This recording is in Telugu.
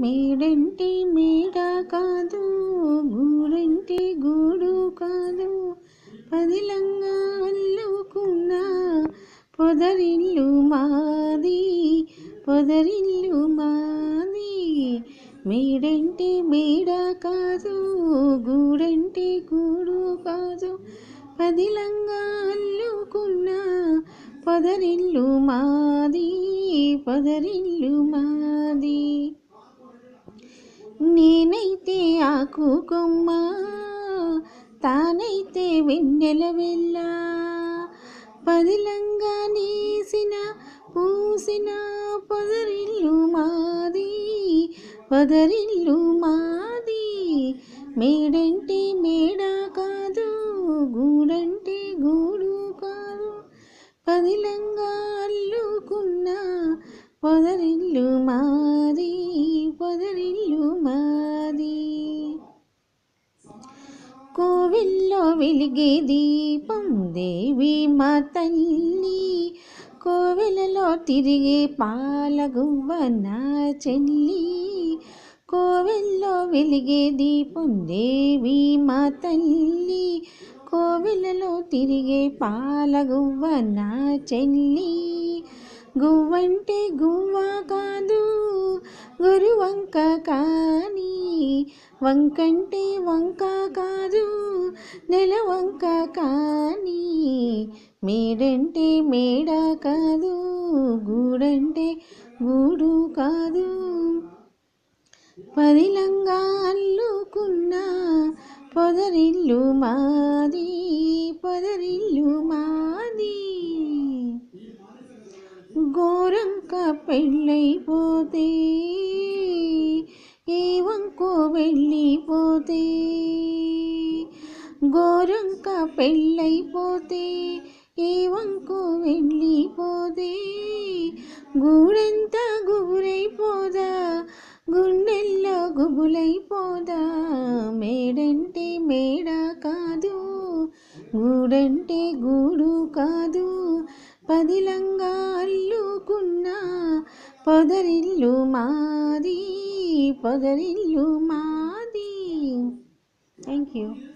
మేడంటే మేడ కాదు గూడంటే గూడు కాదు పదిలంగా అల్లుకున్న పొదరిల్లు మాది పొదరిల్లు మాది మేడంటే మేడ కాదు గూడంటే గూడు కాదు పదిలంగా అల్లుకున్న పొదరిల్లు మాది పొదరిల్లు మాది నేనైతే ఆకు కొమ్మ తానైతే వెన్నెల వెళ్ళ పదిలంగా నేసిన పూసిన పొదరిల్లు మాది పొదరిల్లు మాది మేడంటే మేడ కాదు గూడంటే గూడు కాదు పదిలంగా అల్లుకున్న పొదరిల్లు మాది పొదరిల్లు మాది కోవిల్లో వెలిగే దీపం దేవి మా తల్లి కోవెలలో తిరిగే పాలగువ్వ నా చెల్లి కోవెల్లో వెలిగే దీపం దేవి మా తల్లి కోవెలలో తిరిగే పాలగువ్వ నా చెల్లి గువ్వంటే గువ్వ కాదు గురువంక కానీ వంకంటే వంక కాదు నెల వంక కానీ మేడంటే మేడ కాదు గూడంటే గూడు కాదు పదిలంగా అల్లుకున్న పొదరిల్లు మాది పొదరిల్లు మాది గోరంక పెళ్ళైపోతే ఏ వంకో వెళ్ళిపోతే గోరంక పెళ్ళైపోతే ఏ వంకో వెళ్ళిపోతే గూడెంత గుబురైపోదా గుండెల్లో గుబులైపోదా మేడంటే మేడ కాదు గూడంటే గూడు కాదు పదిలంగా అల్లుకున్న పొదరిల్లు మాది పొదరిల్లు మాది థ్యాంక్ యూ